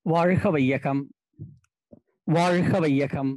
வாழ்க வையகம் வாழ்க வையகம்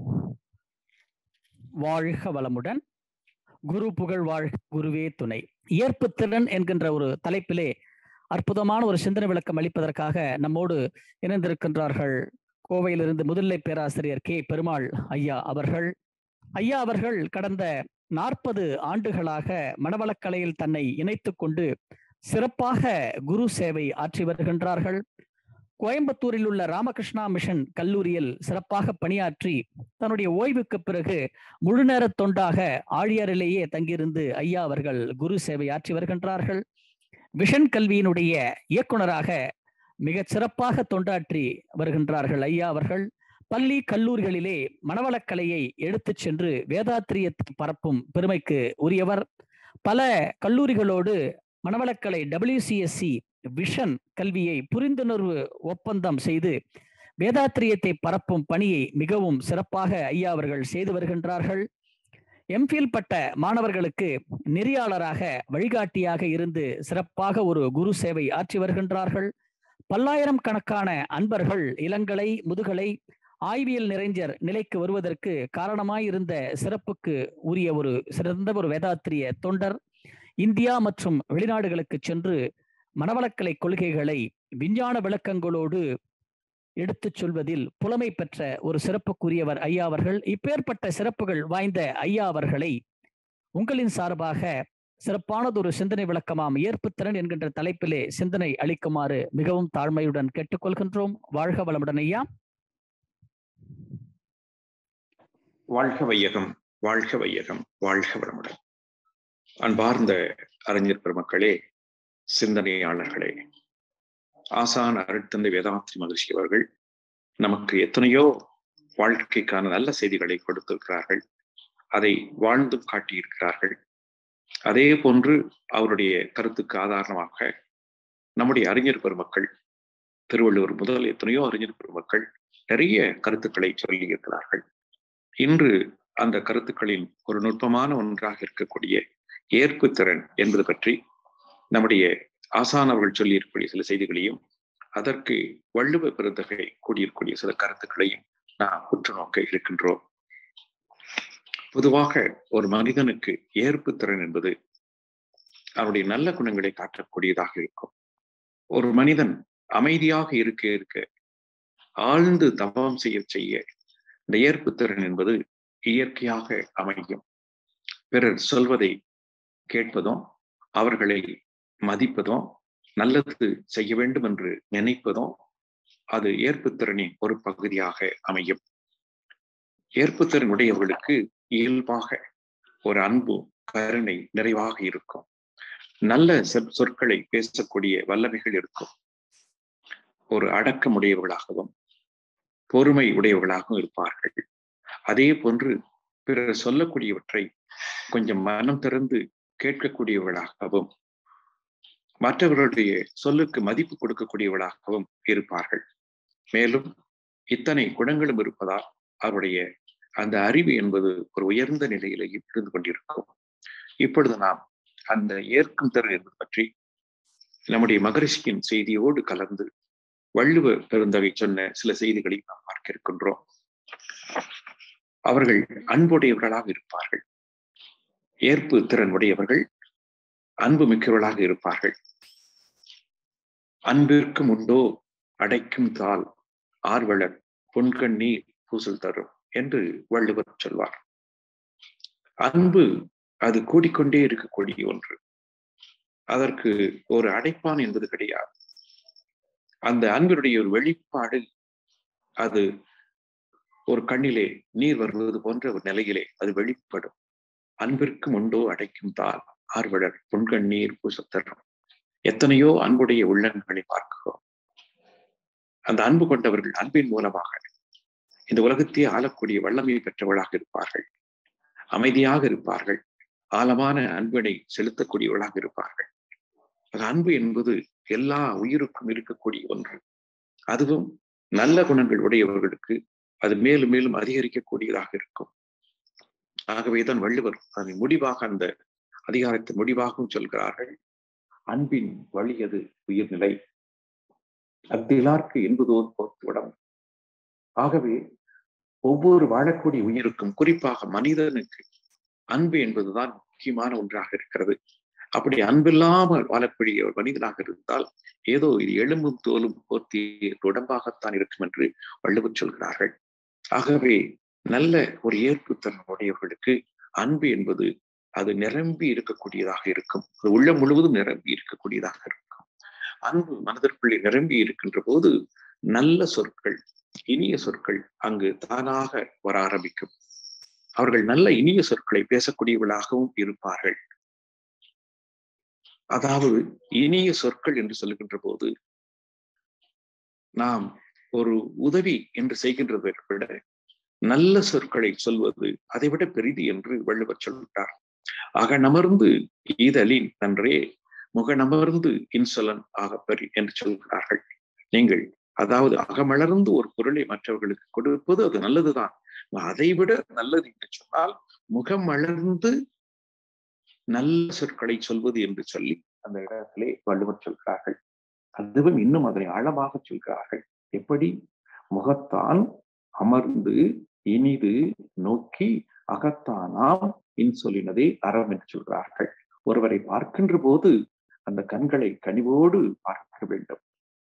வாழ்க வளமுடன் குரு புகழ் வாழ்க குருவே துணை திறன் என்கின்ற ஒரு தலைப்பிலே அற்புதமான ஒரு சிந்தனை விளக்கம் அளிப்பதற்காக நம்மோடு இணைந்திருக்கின்றார்கள் கோவையிலிருந்து முதுநிலை பேராசிரியர் கே பெருமாள் ஐயா அவர்கள் ஐயா அவர்கள் கடந்த நாற்பது ஆண்டுகளாக மனவளக்கலையில் தன்னை இணைத்துக் கொண்டு சிறப்பாக குரு சேவை ஆற்றி வருகின்றார்கள் கோயம்புத்தூரில் உள்ள ராமகிருஷ்ணா மிஷன் கல்லூரியில் சிறப்பாக பணியாற்றி தன்னுடைய ஓய்வுக்கு பிறகு முழுநேர தொண்டாக ஆழியாரிலேயே தங்கியிருந்து ஐயா அவர்கள் குரு சேவை ஆற்றி வருகின்றார்கள் விஷன் கல்வியினுடைய இயக்குனராக மிக சிறப்பாக தொண்டாற்றி வருகின்றார்கள் ஐயா அவர்கள் பள்ளி கல்லூரிகளிலே மனவளக்கலையை எடுத்துச் சென்று வேதாத்திரியத்தை பரப்பும் பெருமைக்கு உரியவர் பல கல்லூரிகளோடு மனவளக்கலை டபிள்யூசிஎஸ்சி விஷன் கல்வியை புரிந்துணர்வு ஒப்பந்தம் செய்து வேதாத்திரியத்தை பரப்பும் பணியை மிகவும் சிறப்பாக ஐயா அவர்கள் செய்து வருகின்றார்கள் எம்ஃபில் பட்ட மாணவர்களுக்கு நெறியாளராக வழிகாட்டியாக இருந்து சிறப்பாக ஒரு குரு சேவை ஆற்றி வருகின்றார்கள் பல்லாயிரம் கணக்கான அன்பர்கள் இளங்கலை முதுகலை ஆய்வியல் நிறைஞர் நிலைக்கு வருவதற்கு காரணமாயிருந்த சிறப்புக்கு உரிய ஒரு சிறந்த ஒரு வேதாத்திரிய தொண்டர் இந்தியா மற்றும் வெளிநாடுகளுக்கு சென்று மனவளக்கலை கொள்கைகளை விஞ்ஞான விளக்கங்களோடு எடுத்துச் சொல்வதில் புலமை பெற்ற ஒரு சிறப்புக்குரியவர் ஐயா அவர்கள் இப்பேற்பட்ட சிறப்புகள் வாய்ந்த ஐயா அவர்களை உங்களின் சார்பாக சிறப்பானதொரு சிந்தனை விளக்கமாம் ஏற்புத்திறன் என்கின்ற தலைப்பிலே சிந்தனை அளிக்குமாறு மிகவும் தாழ்மையுடன் கேட்டுக்கொள்கின்றோம் வாழ்க வளமுடன் ஐயா வாழ்க வையகம் வாழ்க வையகம் வாழ்க வளமுடன் அன்பார்ந்த அறிஞர் பெருமக்களே சிந்தனையாளர்களே ஆசான் அருட்தந்தை வேதாந்திரி மகிழ்ச்சி அவர்கள் நமக்கு எத்தனையோ வாழ்க்கைக்கான நல்ல செய்திகளை கொடுத்திருக்கிறார்கள் அதை வாழ்ந்தும் காட்டியிருக்கிறார்கள் அதே போன்று அவருடைய கருத்துக்கு ஆதாரமாக நம்முடைய அறிஞர் பெருமக்கள் திருவள்ளுவர் முதல் எத்தனையோ அறிஞர் பெருமக்கள் நிறைய கருத்துக்களை சொல்லியிருக்கிறார்கள் இன்று அந்த கருத்துக்களின் ஒரு நுட்பமான ஒன்றாக இருக்கக்கூடிய ஏற்பு திறன் என்பது பற்றி நம்முடைய ஆசான் அவர்கள் சொல்லியிருக்கக்கூடிய சில செய்திகளையும் அதற்கு வள்ளுவ பெருந்தகை கூடியிருக்கூடிய சில கருத்துக்களையும் நாம் உற்று நோக்க இருக்கின்றோம் பொதுவாக ஒரு மனிதனுக்கு ஏற்பு திறன் என்பது அவருடைய நல்ல குணங்களை காட்டக்கூடியதாக இருக்கும் ஒரு மனிதன் அமைதியாக இருக்க இருக்க ஆழ்ந்து தவம் செய்ய செய்ய இந்த ஏற்பு திறன் என்பது இயற்கையாக அமையும் பிறர் சொல்வதை கேட்பதும் அவர்களை மதிப்பதும் நல்லது செய்ய வேண்டும் என்று நினைப்பதும் அது ஏற்புத்திறனின் ஒரு பகுதியாக அமையும் ஏற்புத்திறன் உடையவர்களுக்கு இயல்பாக ஒரு அன்பு கருணை நிறைவாக இருக்கும் நல்ல சொற்களை பேசக்கூடிய வல்லமைகள் இருக்கும் ஒரு அடக்கம் உடையவர்களாகவும் பொறுமை உடையவர்களாகவும் இருப்பார்கள் அதே போன்று பிறர் சொல்லக்கூடியவற்றை கொஞ்சம் மனம் திறந்து கேட்கக்கூடியவர்களாகவும் மற்றவர்களுடைய சொல்லுக்கு மதிப்பு கொடுக்கக்கூடியவர்களாகவும் இருப்பார்கள் மேலும் இத்தனை குணங்களும் இருப்பதால் அவருடைய அந்த அறிவு என்பது ஒரு உயர்ந்த நிலையிலேயும் இருந்து கொண்டிருக்கும் இப்பொழுது நாம் அந்த ஏற்கும் திறன் என்பது பற்றி நம்முடைய மகரிஷியின் செய்தியோடு கலந்து வள்ளுவ பெருந்தகை சொன்ன சில செய்திகளை நாம் பார்க்க இருக்கின்றோம் அவர்கள் அன்புடையவர்களாக இருப்பார்கள் ஏற்பு திறன் உடையவர்கள் அன்பு மிக்கவர்களாக இருப்பார்கள் அன்பிற்கும் உண்டோ அடைக்கும் தாள் ஆர்வலர் பொன்கண்ணீர் பூசல் தரும் என்று வள்ளுவர் சொல்வார் அன்பு அது கூடிக்கொண்டே இருக்கக்கூடிய ஒன்று அதற்கு ஒரு அடைப்பான் என்பது கிடையாது அந்த அன்பினுடைய ஒரு வெளிப்பாடு அது ஒரு கண்ணிலே நீர் வருவது போன்ற ஒரு நிலையிலே அது வெளிப்படும் அன்பிற்கும் உண்டோ அடைக்கும் தாள் ஆர்வலர் புன்கண்ணீர் பூசத்தரும் எத்தனையோ அன்புடைய உள்ளங்களை பார்க்கிறோம் அந்த அன்பு கொண்டவர்கள் அன்பின் மூலமாக இந்த உலகத்தையே ஆளக்கூடிய வல்லமையை பெற்றவர்களாக இருப்பார்கள் அமைதியாக இருப்பார்கள் ஆழமான அன்பினை செலுத்தக்கூடியவர்களாக இருப்பார்கள் அது அன்பு என்பது எல்லா உயிருக்கும் இருக்கக்கூடிய ஒன்று அதுவும் நல்ல குணங்கள் உடையவர்களுக்கு அது மேலும் மேலும் அதிகரிக்கக்கூடியதாக இருக்கும் ஆகவேதான் வள்ளுவர் அதனை முடிவாக அந்த அதிகாரத்தின் முடிவாகவும் சொல்கிறார்கள் அன்பின் வழியது உயிர்நிலை அத்திலார்க்கு என்பதோர் போர்த்துவிடம் ஆகவே ஒவ்வொரு வாழக்கூடிய உயிருக்கும் குறிப்பாக மனிதனுக்கு அன்பு என்பதுதான் முக்கியமான ஒன்றாக இருக்கிறது அப்படி அன்பில்லாமல் வாழக்கூடிய ஒரு மனிதனாக இருந்தால் ஏதோ இது எலும்பும் தோலும் போர்த்திய உடம்பாகத்தான் இருக்கும் என்று வள்ளுவர் சொல்கிறார்கள் ஆகவே நல்ல ஒரு ஏற்புத்தன்மை உடையவர்களுக்கு அன்பு என்பது அது நிரம்பி இருக்கக்கூடியதாக இருக்கும் அது உள்ள முழுவதும் நிரம்பி இருக்கக்கூடியதாக இருக்கும் அன்பு மனதிற்குள்ளே நிரம்பி இருக்கின்ற போது நல்ல சொற்கள் இனிய சொற்கள் அங்கு தானாக வர ஆரம்பிக்கும் அவர்கள் நல்ல இனிய சொற்களை பேசக்கூடியவர்களாகவும் இருப்பார்கள் அதாவது இனிய சொற்கள் என்று சொல்லுகின்ற போது நாம் ஒரு உதவி என்று செய்கின்றதை விட நல்ல சொற்களை சொல்வது அதைவிட பெரிது என்று வள்ளுவர் சொல்கிறார் அகநமர்ந்து ஈதலின் நன்றே முகநமர்ந்து இன்சொலன் ஆகப்பெறி என்று சொல்கிறார்கள் நீங்கள் அதாவது அகமலர்ந்து ஒரு பொருளை மற்றவர்களுக்கு கொடுப்பது அது நல்லதுதான் அதைவிட நல்லது என்று சொன்னால் முகம் மலர்ந்து நல்ல சொற்களை சொல்வது என்று சொல்லி அந்த இடத்திலே வள்ளுவர் சொல்கிறார்கள் அதுவும் இன்னும் அதனை ஆழமாக சொல்கிறார்கள் எப்படி முகத்தான் அமர்ந்து இனிது நோக்கி அகத்தானாம் இன்சொல்லினதே அறம் என்று சொல்கிறார்கள் ஒருவரை பார்க்கின்ற போது அந்த கண்களை கனிவோடு பார்க்க வேண்டும்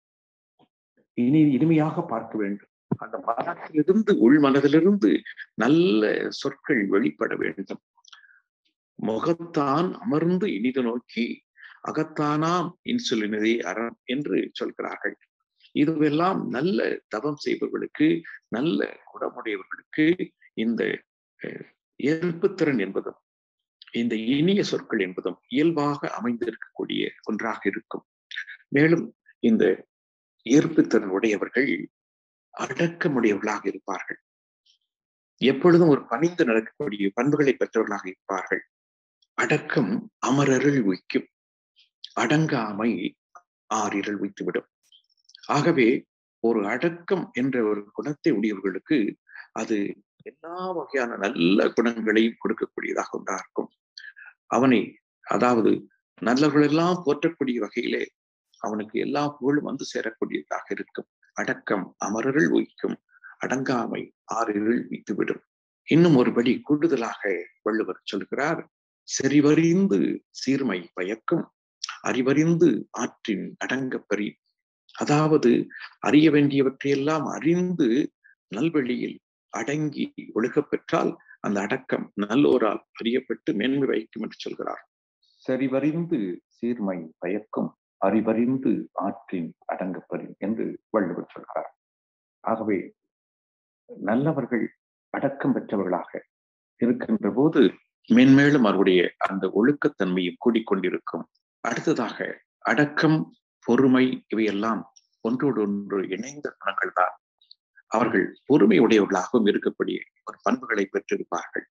இனி இனிமையாக பார்க்க வேண்டும் அந்த மனத்திலிருந்து உள் மனதிலிருந்து நல்ல சொற்கள் வெளிப்பட வேண்டும் முகத்தான் அமர்ந்து இனிது நோக்கி அகத்தானாம் இன்சுலினதே அறம் என்று சொல்கிறார்கள் இதுவெல்லாம் நல்ல தவம் செய்பவர்களுக்கு நல்ல குணமுடையவர்களுக்கு இந்த ஏற்புத்திறன் என்பதும் இந்த இனிய சொற்கள் என்பதும் இயல்பாக அமைந்திருக்கக்கூடிய ஒன்றாக இருக்கும் மேலும் இந்த ஈர்ப்புத்திறன் உடையவர்கள் அடக்கமுடையவர்களாக இருப்பார்கள் எப்பொழுதும் ஒரு பணிந்து நடக்கக்கூடிய பண்புகளை பெற்றவர்களாக இருப்பார்கள் அடக்கம் அமரருள் உய்க்கும் அடங்காமை ஆறிரல் வைத்துவிடும் ஆகவே ஒரு அடக்கம் என்ற ஒரு குணத்தை உடையவர்களுக்கு அது எல்லா வகையான நல்ல குணங்களையும் கொடுக்கக்கூடியதாக ஒன்றா இருக்கும் அவனை அதாவது நல்லவர்களெல்லாம் போற்றக்கூடிய வகையிலே அவனுக்கு எல்லா புகழும் வந்து சேரக்கூடியதாக இருக்கும் அடக்கம் அமரருள் வைக்கும் அடங்காமை ஆறிருள் வைத்துவிடும் இன்னும் ஒருபடி கூடுதலாக வள்ளுவர் சொல்கிறார் செறிவறிந்து சீர்மை பயக்கும் அறிவறிந்து ஆற்றின் அடங்கப்பெறி அதாவது அறிய வேண்டியவற்றையெல்லாம் அறிந்து நல்வெளியில் அடங்கி ஒழுகப் பெற்றால் அந்த அடக்கம் நல்லோரால் அறியப்பட்டு மேன்மை வைக்கும் என்று சொல்கிறார் சரிவறிந்து சீர்மை பயக்கும் அறிவறிந்து ஆற்றின் அடங்கப்பெறி என்று வள்ளுவர் சொல்கிறார் ஆகவே நல்லவர்கள் அடக்கம் பெற்றவர்களாக இருக்கின்ற போது மென்மேலும் அவருடைய அந்த ஒழுக்கத்தன்மையும் கூடிக்கொண்டிருக்கும் அடுத்ததாக அடக்கம் பொறுமை இவையெல்லாம் ஒன்றோடு ஒன்று இணைந்த குணங்கள் தான் அவர்கள் பொறுமை உடையவர்களாகவும் இருக்கக்கூடிய ஒரு பண்புகளை பெற்றிருப்பார்கள்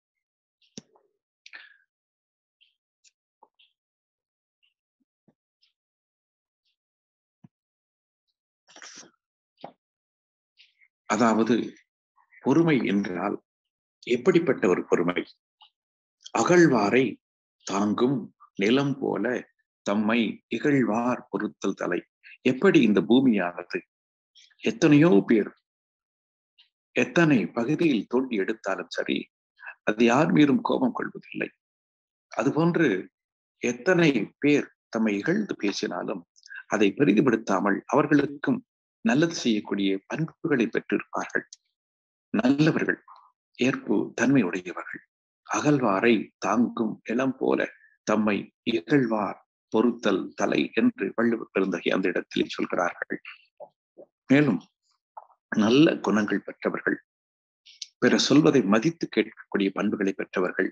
அதாவது பொறுமை என்றால் எப்படிப்பட்ட ஒரு பொறுமை அகழ்வாரை தாங்கும் நிலம் போல தம்மை இகழ்வார் பொருத்தல் தலை எப்படி இந்த பூமியானது எத்தனையோ பேர் எத்தனை பகுதியில் தோண்டி எடுத்தாலும் சரி அது யார் மீதும் கோபம் கொள்வதில்லை அதுபோன்று எத்தனை பேர் தம்மை இகழ்ந்து பேசினாலும் அதை பெரிதுபடுத்தாமல் அவர்களுக்கும் நல்லது செய்யக்கூடிய பண்புகளை பெற்றிருப்பார்கள் நல்லவர்கள் ஏற்பு தன்மை உடையவர்கள் அகழ்வாரை தாங்கும் இளம் போல தம்மை இகழ்வார் பொருத்தல் தலை என்று வள்ளுவர் பெருந்தகை அந்த இடத்திலே சொல்கிறார்கள் மேலும் நல்ல குணங்கள் பெற்றவர்கள் பிற சொல்வதை மதித்து கேட்கக்கூடிய பண்புகளை பெற்றவர்கள்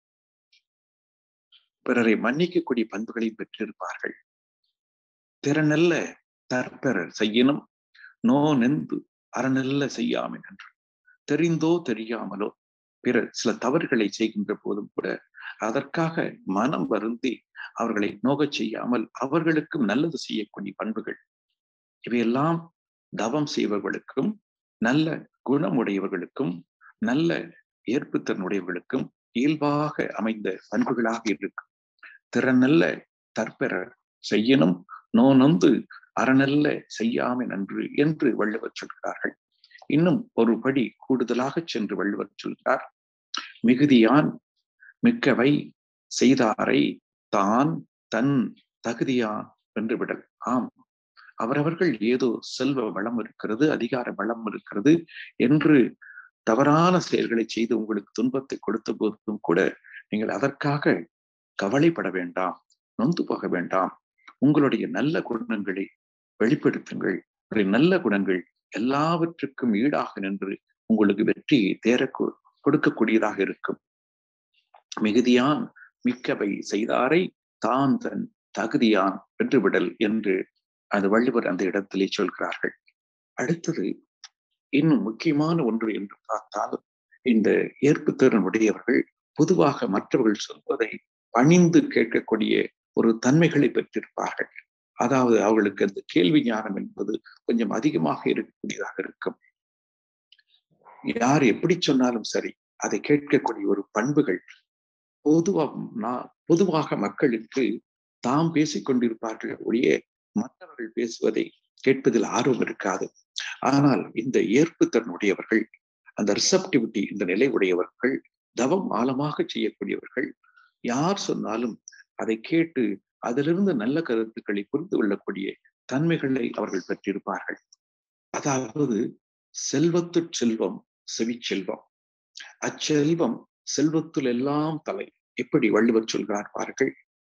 பிறரை மன்னிக்கக்கூடிய பண்புகளை பெற்றிருப்பார்கள் திறனல்ல தற்பெறர் செய்யினும் நோ நெந்து அறநல்ல செய்யாமல் என்று தெரிந்தோ தெரியாமலோ பிறர் சில தவறுகளை செய்கின்ற போதும் கூட அதற்காக மனம் வருந்தி அவர்களை நோகச் செய்யாமல் அவர்களுக்கும் நல்லது செய்யக்கூடிய பண்புகள் இவையெல்லாம் தவம் செய்பவர்களுக்கும் நல்ல குணமுடையவர்களுக்கும் நல்ல ஏற்புத்திறனுடையவர்களுக்கும் இயல்பாக அமைந்த பண்புகளாக இருக்கும் திறனல்ல தற்பெற செய்யணும் நோ நொந்து அறநல்ல செய்யாமை நன்று என்று வள்ளுவர் சொல்கிறார்கள் இன்னும் ஒரு படி கூடுதலாக சென்று வள்ளுவர் சொல்கிறார் மிகுதியான் மிக்கவை செய்தாரை தான் தன் தகுதியான் வென்று விடல் ஆம் அவரவர்கள் ஏதோ செல்வ வளம் இருக்கிறது அதிகார வளம் இருக்கிறது என்று தவறான செயல்களை செய்து உங்களுக்கு துன்பத்தை கொடுத்த போதும் கூட நீங்கள் அதற்காக கவலைப்பட வேண்டாம் நொந்து போக வேண்டாம் உங்களுடைய நல்ல குணங்களை வெளிப்படுத்துங்கள் உங்களுடைய நல்ல குணங்கள் எல்லாவற்றுக்கும் ஈடாக நின்று உங்களுக்கு வெற்றியை தேர கொடுக்கக்கூடியதாக இருக்கும் மிகுதியான் மிக்கவை செய்தாரை தான் தன் தகுதியான் வென்றுவிடல் என்று அந்த வள்ளுவர் அந்த இடத்திலே சொல்கிறார்கள் அடுத்தது இன்னும் முக்கியமான ஒன்று என்று பார்த்தால் இந்த ஏற்பு திறன் உடையவர்கள் பொதுவாக மற்றவர்கள் சொல்வதை பணிந்து கேட்கக்கூடிய ஒரு தன்மைகளை பெற்றிருப்பார்கள் அதாவது அவர்களுக்கு அந்த கேள்வி ஞானம் என்பது கொஞ்சம் அதிகமாக இருக்கக்கூடியதாக இருக்கும் யார் எப்படி சொன்னாலும் சரி அதை கேட்கக்கூடிய ஒரு பண்புகள் பொதுவாக பொதுவாக மக்களுக்கு தாம் பேசிக் கொண்டிருப்பார்கள் ஒழிய மற்றவர்கள் பேசுவதை கேட்பதில் ஆர்வம் இருக்காது ஆனால் இந்த ஏற்புத்தன் உடையவர்கள் அந்த ரிசப்டிவிட்டி இந்த நிலை உடையவர்கள் தவம் ஆழமாக செய்யக்கூடியவர்கள் யார் சொன்னாலும் அதை கேட்டு அதிலிருந்து நல்ல கருத்துக்களை புரிந்து கொள்ளக்கூடிய தன்மைகளை அவர்கள் பெற்றிருப்பார்கள் அதாவது செல்வத்து செல்வம் செவிச்செல்வம் அச்செல்வம் செல்வத்துள் எல்லாம் தலை எப்படி வள்ளுவர் சொல்கிறார் பார்கள்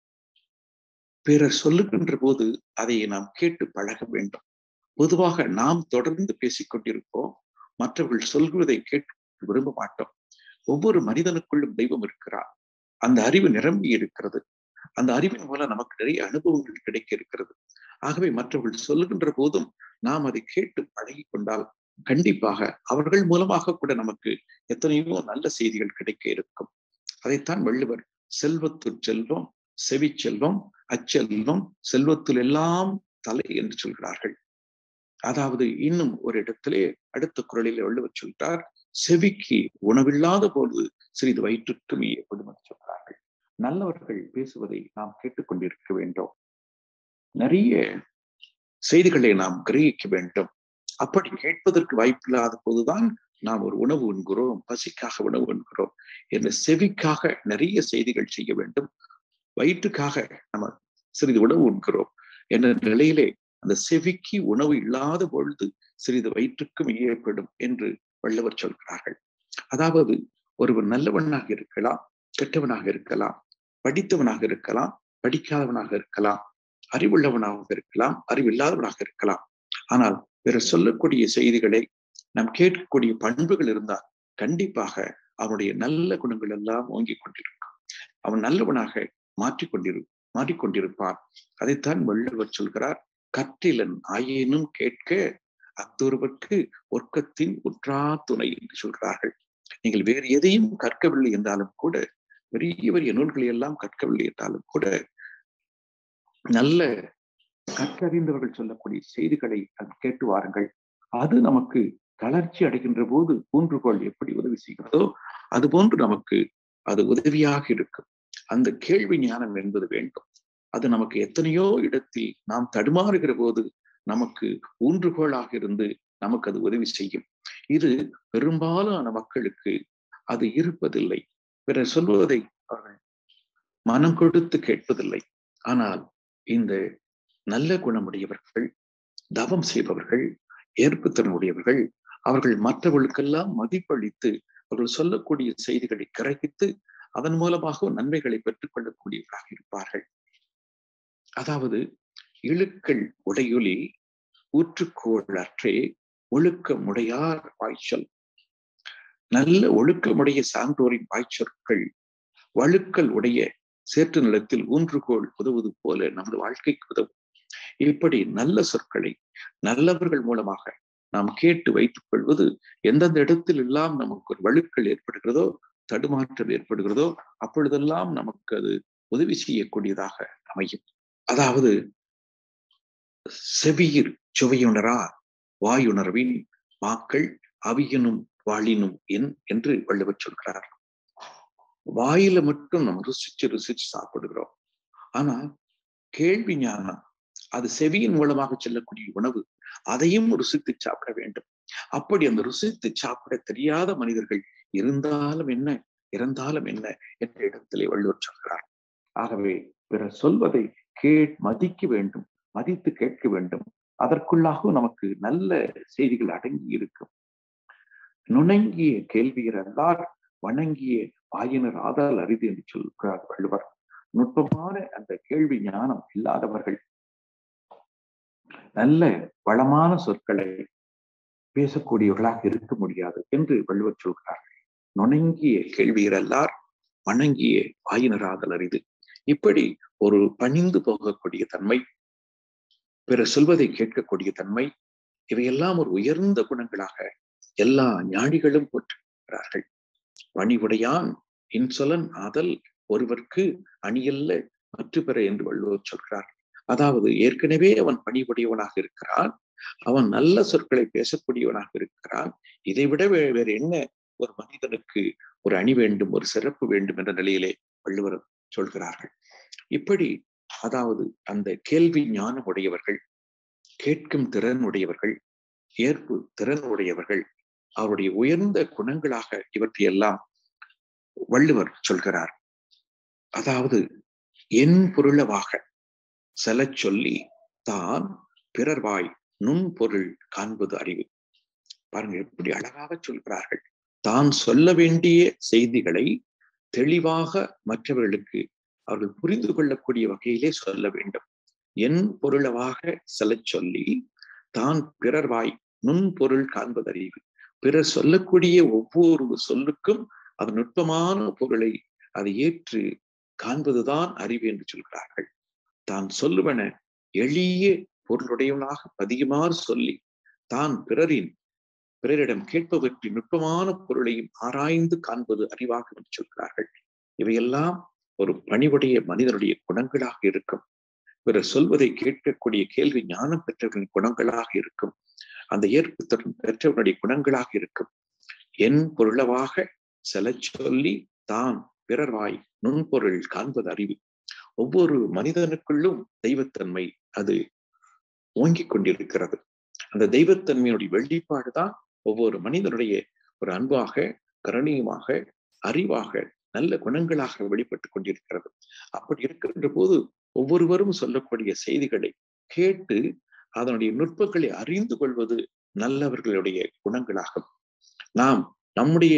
பிறர் சொல்லுகின்ற போது அதை நாம் கேட்டு பழக வேண்டும் பொதுவாக நாம் தொடர்ந்து பேசிக் கொண்டிருப்போம் மற்றவர்கள் சொல்வதை கேட்க விரும்ப மாட்டோம் ஒவ்வொரு மனிதனுக்குள்ளும் தெய்வம் இருக்கிறார் அந்த அறிவு நிரம்பி இருக்கிறது அந்த அறிவின் மூலம் நமக்கு நிறைய அனுபவங்கள் கிடைக்க இருக்கிறது ஆகவே மற்றவர்கள் சொல்லுகின்ற போதும் நாம் அதை கேட்டு பழகி கொண்டால் கண்டிப்பாக அவர்கள் மூலமாக கூட நமக்கு எத்தனையோ நல்ல செய்திகள் கிடைக்க இருக்கும் அதைத்தான் வள்ளுவர் செல்வத்து செல்வம் செவி செல்வம் அச்செல்வம் செல்வத்தில் எல்லாம் தலை என்று சொல்கிறார்கள் அதாவது இன்னும் ஒரு இடத்திலே அடுத்த குரலில் வள்ளுவர் சொல்கிறார் செவிக்கு உணவில்லாத போது சிறிது வயிற்றுக்கு மீயப்படும் என்று சொல்கிறார்கள் நல்லவர்கள் பேசுவதை நாம் கேட்டுக்கொண்டிருக்க வேண்டும் நிறைய செய்திகளை நாம் கிரகிக்க வேண்டும் அப்படி கேட்பதற்கு வாய்ப்பில்லாத போதுதான் நாம் ஒரு உணவு உண்கிறோம் பசிக்காக உணவு உண்கிறோம் என்ற செவிக்காக நிறைய செய்திகள் செய்ய வேண்டும் வயிற்றுக்காக நம்ம சிறிது உணவு உண்கிறோம் என்ற நிலையிலே அந்த செவிக்கு உணவு இல்லாத பொழுது சிறிது வயிற்றுக்கும் ஏற்படும் என்று வள்ளுவர் சொல்கிறார்கள் அதாவது ஒருவர் நல்லவனாக இருக்கலாம் கெட்டவனாக இருக்கலாம் படித்தவனாக இருக்கலாம் படிக்காதவனாக இருக்கலாம் அறிவுள்ளவனாக இருக்கலாம் அறிவில்லாதவனாக இருக்கலாம் ஆனால் பிறர் சொல்லக்கூடிய செய்திகளை நாம் கேட்கக்கூடிய பண்புகள் இருந்தால் கண்டிப்பாக அவனுடைய நல்ல குணங்கள் எல்லாம் ஓங்கிக் கொண்டிருக்கும் அவன் நல்லவனாக மாற்றிக்கொண்டிரு மாற்றிக்கொண்டிருப்பான் அதைத்தான் வள்ளுவர் சொல்கிறார் கற்றிலன் ஆயினும் கேட்க அத்தொருவர்க்கு ஒர்க்கத்தின் உற்றா துணை என்று சொல்கிறார்கள் நீங்கள் வேறு எதையும் கற்கவில்லை என்றாலும் கூட பெரிய பெரிய நூல்களை எல்லாம் கற்கவில்லை என்றாலும் கூட நல்ல கற்றறிந்தவர்கள் சொல்லக்கூடிய செய்திகளை கேட்டு வாருங்கள் அது நமக்கு தளர்ச்சி அடைகின்ற போது ஊன்றுகோள் எப்படி உதவி செய்கிறதோ அது போன்று நமக்கு அது உதவியாக இருக்கும் அந்த கேள்வி ஞானம் என்பது வேண்டும் அது நமக்கு எத்தனையோ இடத்தில் நாம் தடுமாறுகிற போது நமக்கு ஊன்றுகோளாக இருந்து நமக்கு அது உதவி செய்யும் இது பெரும்பாலான மக்களுக்கு அது இருப்பதில்லை பிறர் சொல்வதை அவர்கள் மனம் கொடுத்து கேட்பதில்லை ஆனால் இந்த நல்ல குணமுடையவர்கள் தவம் செய்பவர்கள் ஏற்புத்திறன் உடையவர்கள் அவர்கள் மற்றவர்களுக்கெல்லாம் மதிப்பளித்து அவர்கள் சொல்லக்கூடிய செய்திகளை கிரகித்து அதன் மூலமாக நன்மைகளை பெற்றுக் கொள்ளக்கூடியவர்களாக இருப்பார்கள் அதாவது இழுக்கள் உடையொலி ஊற்றுக்கோள் அற்றே ஒழுக்கமுடையார் வாய்ச்சல் நல்ல ஒழுக்கமுடைய சான்றோரின் வாய்ச்சொற்கள் வழுக்கல் உடைய சேற்று நிலத்தில் ஊன்றுகோள் உதவுவது போல நமது வாழ்க்கைக்கு உதவும் இப்படி நல்ல சொற்களை நல்லவர்கள் மூலமாக நாம் கேட்டு வைத்துக் கொள்வது எந்தெந்த இடத்தில் எல்லாம் நமக்கு ஒரு வழுக்கள் ஏற்படுகிறதோ தடுமாற்றம் ஏற்படுகிறதோ அப்பொழுதெல்லாம் நமக்கு அது உதவி செய்யக்கூடியதாக அமையும் அதாவது செவியிர் சுவையுணரா வாயுணர்வின் மாக்கள் அவியனும் வாழினும் என் என்று வள்ளுவர் சொல்கிறார் வாயில மட்டும் நம்ம ருசிச்சு ருசிச்சு சாப்பிடுகிறோம் ஆனா கேள்வி ஞானம் அது செவியின் மூலமாக செல்லக்கூடிய உணவு அதையும் ருசித்து சாப்பிட வேண்டும் அப்படி அந்த ருசித்து சாப்பிட தெரியாத மனிதர்கள் இருந்தாலும் என்ன இறந்தாலும் என்ன என்ற இடத்திலே வள்ளுவர் சொல்கிறார் ஆகவே பிறர் சொல்வதை கேட் மதிக்க வேண்டும் மதித்து கேட்க வேண்டும் அதற்குள்ளாக நமக்கு நல்ல செய்திகள் அடங்கி இருக்கும் நுணங்கிய கேள்வியர் அல்லார் வணங்கிய வாயினர் ஆதால் அரிது என்று சொல்கிறார் வள்ளுவர் நுட்பமான அந்த கேள்வி ஞானம் இல்லாதவர்கள் நல்ல வளமான சொற்களை பேசக்கூடியவர்களாக இருக்க முடியாது என்று வள்ளுவர் சொல்கிறார்கள் நுணங்கிய கேள்வியர் அல்லார் வணங்கிய வாயினராதல் அரிது இப்படி ஒரு பணிந்து போகக்கூடிய தன்மை பிற சொல்வதை கேட்கக்கூடிய தன்மை இவையெல்லாம் ஒரு உயர்ந்த குணங்களாக எல்லா ஞானிகளும் போற்றுகிறார்கள் பணிவுடையான் இன்சொலன் ஆதல் ஒருவர்க்கு அணியல்ல மற்ற பெற என்று வள்ளுவர் சொல்கிறார் அதாவது ஏற்கனவே அவன் பணிவுடையவனாக இருக்கிறான் அவன் நல்ல சொற்களை பேசக்கூடியவனாக இருக்கிறான் இதைவிட வேறு என்ன ஒரு மனிதனுக்கு ஒரு அணி வேண்டும் ஒரு சிறப்பு வேண்டும் என்ற நிலையிலே வள்ளுவர் சொல்கிறார்கள் இப்படி அதாவது அந்த கேள்வி ஞானம் உடையவர்கள் கேட்கும் திறன் உடையவர்கள் ஏற்பு திறன் உடையவர்கள் அவருடைய உயர்ந்த குணங்களாக இவற்றையெல்லாம் வள்ளுவர் சொல்கிறார் அதாவது என் பொருளவாக செல சொல்லி தான் பிறர்வாய் நுண்பொருள் காண்பது அறிவு பாருங்க எப்படி அழகாக சொல்கிறார்கள் தான் சொல்ல வேண்டிய செய்திகளை தெளிவாக மற்றவர்களுக்கு அவர்கள் புரிந்து கொள்ளக்கூடிய வகையிலே சொல்ல வேண்டும் என் பொருளவாக செல சொல்லி தான் பிறர்வாய் நுண்பொருள் காண்பது அறிவு பிறர் சொல்லக்கூடிய ஒவ்வொரு சொல்லுக்கும் அது நுட்பமான பொருளை அதை ஏற்று காண்பதுதான் அறிவு என்று சொல்கிறார்கள் தான் சொல்லுவன எளிய பொருளுடையவனாக பதியுமாறு சொல்லி தான் பிறரின் பிறரிடம் கேட்பவற்றின் நுட்பமான பொருளையும் ஆராய்ந்து காண்பது அறிவாக என்று சொல்கிறார்கள் இவையெல்லாம் ஒரு பணிவுடைய மனிதனுடைய குணங்களாக இருக்கும் பிறர் சொல்வதை கேட்கக்கூடிய கேள்வி ஞானம் பெற்றவர்களின் குணங்களாக இருக்கும் அந்த ஏற்பு திறன் பெற்றவனுடைய குணங்களாக இருக்கும் என் பொருளவாக செல சொல்லி தான் பிறர்வாய் நுண்பொருள் காண்பது அறிவு ஒவ்வொரு மனிதனுக்குள்ளும் தெய்வத்தன்மை அது ஓங்கிக் கொண்டிருக்கிறது அந்த தெய்வத்தன்மையினுடைய வெளிப்பாடுதான் ஒவ்வொரு மனிதனுடைய ஒரு அன்பாக கரணியமாக அறிவாக நல்ல குணங்களாக வெளிப்பட்டு கொண்டிருக்கிறது அப்படி இருக்கின்ற போது ஒவ்வொருவரும் சொல்லக்கூடிய செய்திகளை கேட்டு அதனுடைய நுட்பங்களை அறிந்து கொள்வது நல்லவர்களுடைய குணங்களாகும் நாம் நம்முடைய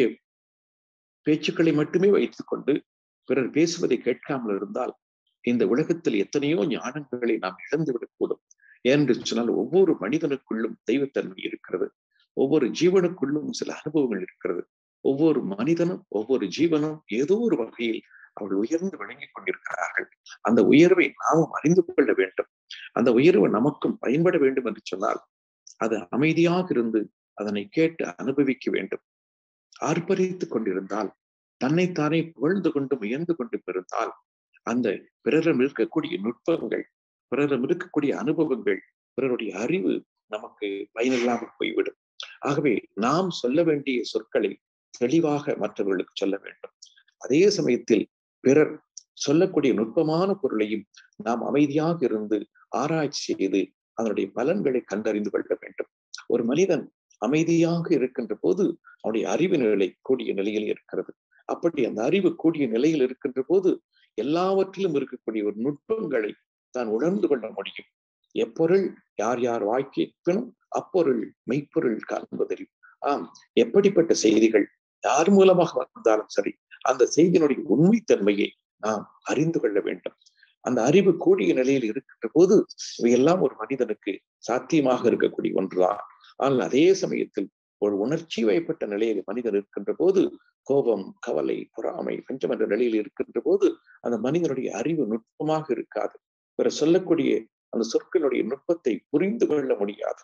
பேச்சுக்களை மட்டுமே வைத்துக் கொண்டு பிறர் பேசுவதை கேட்காமல் இருந்தால் இந்த உலகத்தில் எத்தனையோ ஞானங்களை நாம் இழந்துவிடக்கூடும் என்று சொன்னால் ஒவ்வொரு மனிதனுக்குள்ளும் தெய்வத்தன்மை இருக்கிறது ஒவ்வொரு ஜீவனுக்குள்ளும் சில அனுபவங்கள் இருக்கிறது ஒவ்வொரு மனிதனும் ஒவ்வொரு ஜீவனும் ஏதோ ஒரு வகையில் அவர்கள் உயர்ந்து விளங்கிக் கொண்டிருக்கிறார்கள் அந்த உயர்வை நாமும் அறிந்து கொள்ள வேண்டும் அந்த உயர்வு நமக்கும் பயன்பட வேண்டும் என்று சொன்னால் அது அமைதியாக இருந்து அதனை கேட்டு அனுபவிக்க வேண்டும் ஆர்ப்பரித்துக் கொண்டிருந்தால் தன்னைத்தானே புகழ்ந்து கொண்டு முயன்று கொண்டு இருந்தால் அந்த பிறரிடம் இருக்கக்கூடிய நுட்பங்கள் பிறரிடம் இருக்கக்கூடிய அனுபவங்கள் பிறருடைய அறிவு நமக்கு பயனில்லாமல் போய்விடும் ஆகவே நாம் சொல்ல வேண்டிய சொற்களை தெளிவாக மற்றவர்களுக்கு சொல்ல வேண்டும் அதே சமயத்தில் பிறர் சொல்லக்கூடிய நுட்பமான பொருளையும் நாம் அமைதியாக இருந்து ஆராய்ச்சி செய்து அதனுடைய பலன்களை கண்டறிந்து கொள்ள வேண்டும் ஒரு மனிதன் அமைதியாக இருக்கின்ற போது அவனுடைய அறிவு நிலை கூடிய நிலையில் இருக்கிறது அப்படி அந்த அறிவு கூடிய நிலையில் இருக்கின்ற போது எல்லாவற்றிலும் இருக்கக்கூடிய ஒரு நுட்பங்களை தான் உணர்ந்து கொள்ள முடியும் எப்பொருள் யார் யார் வாய்க்கணும் அப்பொருள் மெய்ப்பொருள் காண்பதறிவு ஆம் எப்படிப்பட்ட செய்திகள் யார் மூலமாக வந்தாலும் சரி அந்த செய்தியினுடைய உண்மைத்தன்மையை நாம் அறிந்து கொள்ள வேண்டும் அந்த அறிவு கூடிய நிலையில் இருக்கின்ற போது இவையெல்லாம் ஒரு மனிதனுக்கு சாத்தியமாக இருக்கக்கூடிய ஒன்றுதான் ஆனால் அதே சமயத்தில் ஒரு உணர்ச்சி வயப்பட்ட நிலையில் மனிதன் இருக்கின்ற போது கோபம் கவலை பொறாமை பஞ்சம் என்ற நிலையில் இருக்கின்ற போது அந்த மனிதனுடைய அறிவு நுட்பமாக இருக்காது பிற சொல்லக்கூடிய அந்த சொற்களுடைய நுட்பத்தை புரிந்து கொள்ள முடியாது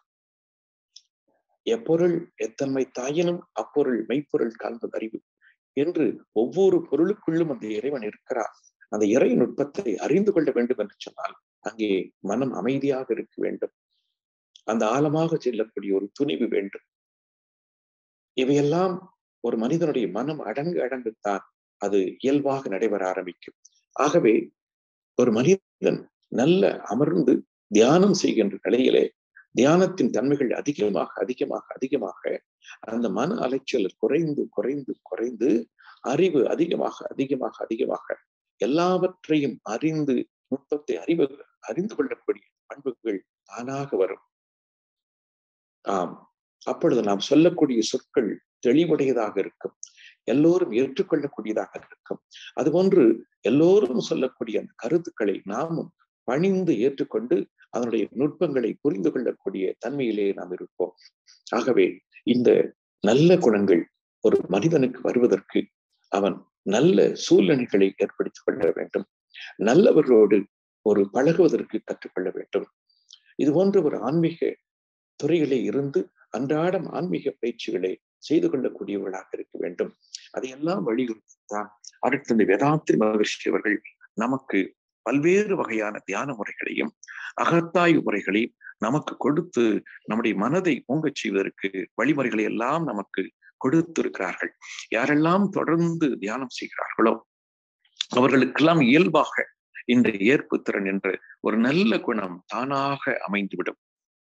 எப்பொருள் எத்தன்மை தாயினும் அப்பொருள் மெய்ப்பொருள் காண்பது அறிவு என்று ஒவ்வொரு பொருளுக்குள்ளும் அந்த இறைவன் இருக்கிறார் அந்த இறை நுட்பத்தை அறிந்து கொள்ள வேண்டும் என்று சொன்னால் அங்கே மனம் அமைதியாக இருக்க வேண்டும் அந்த ஆழமாக செல்லக்கூடிய ஒரு துணிவு வேண்டும் இவையெல்லாம் ஒரு மனிதனுடைய மனம் அடங்கு அடங்குத்தான் அது இயல்பாக நடைபெற ஆரம்பிக்கும் ஆகவே ஒரு மனிதன் நல்ல அமர்ந்து தியானம் செய்கின்ற நிலையிலே தியானத்தின் தன்மைகள் அதிகமாக அதிகமாக அதிகமாக அந்த மன அலைச்சல் குறைந்து குறைந்து குறைந்து அறிவு அதிகமாக அதிகமாக அதிகமாக எல்லாவற்றையும் அறிந்து நுட்பத்தை அறிவு அறிந்து கொள்ளக்கூடிய பண்புகள் தானாக வரும் ஆம் அப்பொழுது நாம் சொல்லக்கூடிய சொற்கள் தெளிவுடையதாக இருக்கும் எல்லோரும் ஏற்றுக்கொள்ளக்கூடியதாக இருக்கும் அதுபோன்று எல்லோரும் சொல்லக்கூடிய அந்த கருத்துக்களை நாமும் பணிந்து ஏற்றுக்கொண்டு அதனுடைய நுட்பங்களை புரிந்து கொள்ளக்கூடிய தன்மையிலே நாம் இருப்போம் ஆகவே இந்த நல்ல குணங்கள் ஒரு மனிதனுக்கு வருவதற்கு அவன் நல்ல சூழ்நிலைகளை ஏற்படுத்திக் கொள்ள வேண்டும் நல்லவர்களோடு ஒரு பழகுவதற்கு கற்றுக்கொள்ள வேண்டும் இது போன்ற ஒரு ஆன்மீக துறையிலே இருந்து அன்றாடம் ஆன்மீக பயிற்சிகளை செய்து கொள்ளக்கூடியவர்களாக இருக்க வேண்டும் அதையெல்லாம் வலியுறுத்தித்தான் அடுத்த இந்த வேதாந்திரி மகர்ஷி அவர்கள் நமக்கு பல்வேறு வகையான தியான முறைகளையும் அகத்தாய்வு முறைகளையும் நமக்கு கொடுத்து நம்முடைய மனதை ஓங்கச் செய்வதற்கு வழிமுறைகளை எல்லாம் நமக்கு கொடுத்திருக்கிறார்கள் யாரெல்லாம் தொடர்ந்து தியானம் செய்கிறார்களோ அவர்களுக்கெல்லாம் இயல்பாக இந்த ஏற்பு திறன் என்ற ஒரு நல்ல குணம் தானாக அமைந்துவிடும்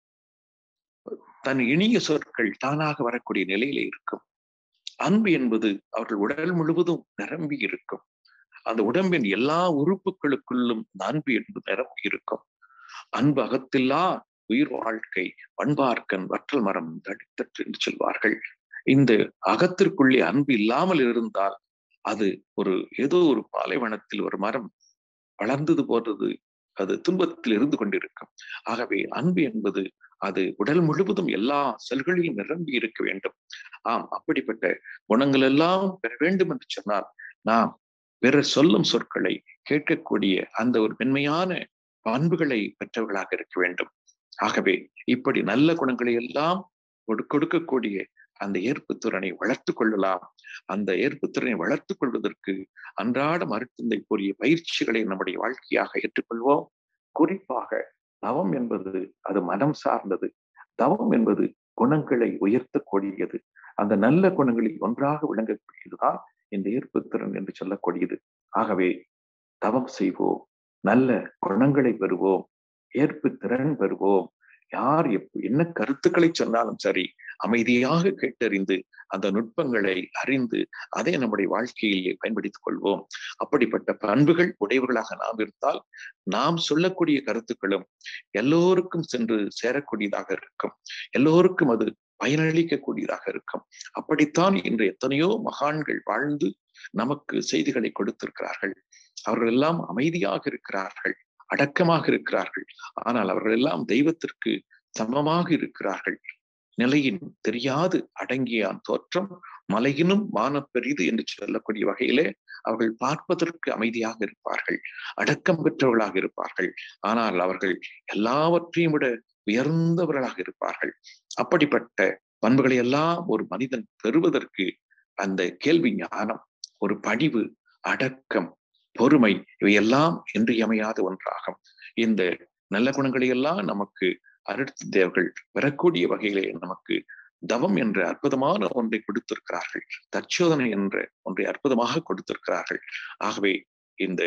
தன் இனிய சொற்கள் தானாக வரக்கூடிய நிலையில இருக்கும் அன்பு என்பது அவர்கள் உடல் முழுவதும் நிரம்பி இருக்கும் அந்த உடம்பின் எல்லா உறுப்புகளுக்குள்ளும் அன்பு என்பது நிரம்பி இருக்கும் அன்பு அகத்தில்லா உயிர் வாழ்க்கை பண்பார்க்கன் வற்றல் மரம் தடித்தற்று என்று சொல்வார்கள் இந்த அகத்திற்குள்ளே அன்பு இல்லாமல் இருந்தால் அது ஒரு ஏதோ ஒரு பாலைவனத்தில் ஒரு மரம் வளர்ந்தது போன்றது அது துன்பத்தில் இருந்து கொண்டிருக்கும் ஆகவே அன்பு என்பது அது உடல் முழுவதும் எல்லா செல்களிலும் நிரம்பி இருக்க வேண்டும் ஆம் அப்படிப்பட்ட குணங்கள் எல்லாம் பெற வேண்டும் என்று சொன்னால் நாம் பிறர் சொல்லும் சொற்களை கேட்கக்கூடிய அந்த ஒரு மென்மையான பண்புகளை பெற்றவர்களாக இருக்க வேண்டும் ஆகவே இப்படி நல்ல குணங்களை எல்லாம் கொடுக்கக்கூடிய அந்த ஏற்பு திறனை வளர்த்து கொள்ளலாம் அந்த ஏற்பு திறனை வளர்த்து கொள்வதற்கு அன்றாட மருத்துவத்தை கூறிய பயிற்சிகளை நம்முடைய வாழ்க்கையாக ஏற்றுக்கொள்வோம் குறிப்பாக தவம் என்பது அது மனம் சார்ந்தது தவம் என்பது குணங்களை உயர்த்தக்கூடியது அந்த நல்ல குணங்களில் ஒன்றாக விளங்கக்கூடியதுதான் இந்த ஏற்பு திறன் என்று சொல்லக்கூடியது ஆகவே தவம் செய்வோம் நல்ல குணங்களை பெறுவோம் ஏற்பு திறன் பெறுவோம் யார் எப்ப என்ன கருத்துக்களை சொன்னாலும் சரி அமைதியாக கேட்டறிந்து அந்த நுட்பங்களை அறிந்து அதை நம்முடைய வாழ்க்கையிலே பயன்படுத்திக் கொள்வோம் அப்படிப்பட்ட பண்புகள் உடையவர்களாக நாம் இருந்தால் நாம் சொல்லக்கூடிய கருத்துக்களும் எல்லோருக்கும் சென்று சேரக்கூடியதாக இருக்கும் எல்லோருக்கும் அது பயனளிக்கக்கூடியதாக இருக்கும் அப்படித்தான் இன்று எத்தனையோ மகான்கள் வாழ்ந்து நமக்கு செய்திகளை கொடுத்திருக்கிறார்கள் அவர்கள் எல்லாம் அமைதியாக இருக்கிறார்கள் அடக்கமாக இருக்கிறார்கள் ஆனால் அவர்கள் எல்லாம் தெய்வத்திற்கு சமமாக இருக்கிறார்கள் நிலையின் தெரியாது அடங்கியான் தோற்றம் மலையினும் மானப்பெரிது என்று சொல்லக்கூடிய வகையிலே அவர்கள் பார்ப்பதற்கு அமைதியாக இருப்பார்கள் அடக்கம் பெற்றவர்களாக இருப்பார்கள் ஆனால் அவர்கள் எல்லாவற்றையும் விட உயர்ந்தவர்களாக இருப்பார்கள் அப்படிப்பட்ட பண்புகளை எல்லாம் ஒரு மனிதன் பெறுவதற்கு அந்த கேள்வி ஞானம் ஒரு பணிவு அடக்கம் பொறுமை இவையெல்லாம் இன்றியமையாத ஒன்றாகும் இந்த நல்ல குணங்களை எல்லாம் நமக்கு அருட்சி தேவர்கள் பெறக்கூடிய வகையிலே நமக்கு தவம் என்ற அற்புதமான ஒன்றை கொடுத்திருக்கிறார்கள் தற்சோதனை என்ற ஒன்றை அற்புதமாக கொடுத்திருக்கிறார்கள் ஆகவே இந்த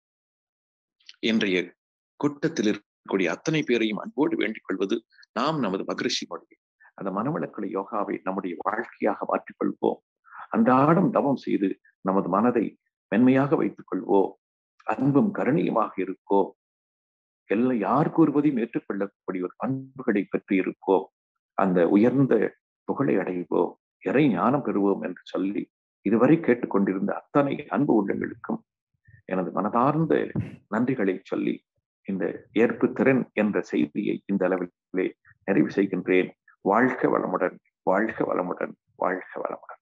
இன்றைய கூட்டத்தில் இருக்கக்கூடிய அத்தனை பேரையும் அன்போடு வேண்டிக் கொள்வது நாம் நமது மகரிஷி மொழி அந்த மனவளக்கலை யோகாவை நம்முடைய வாழ்க்கையாக மாற்றிக்கொள்வோம் அன்றாடம் தவம் செய்து நமது மனதை மென்மையாக வைத்துக் கொள்வோம் அன்பும் கருணையுமாக இருக்கோ எல்லாம் யார் கூறுவதையும் ஏற்றுக்கொள்ளக்கூடிய ஒரு பண்புகளை பெற்று இருக்கோம் அந்த உயர்ந்த புகழை அடைவோம் இறை ஞானம் பெறுவோம் என்று சொல்லி இதுவரை கேட்டுக்கொண்டிருந்த அத்தனை அன்பு உள்ளங்களுக்கும் எனது மனதார்ந்த நன்றிகளை சொல்லி இந்த ஏற்பு திறன் என்ற செய்தியை இந்த அளவிலே நிறைவு செய்கின்றேன் வாழ்க வளமுடன் வாழ்க வளமுடன் வாழ்க வளமுடன்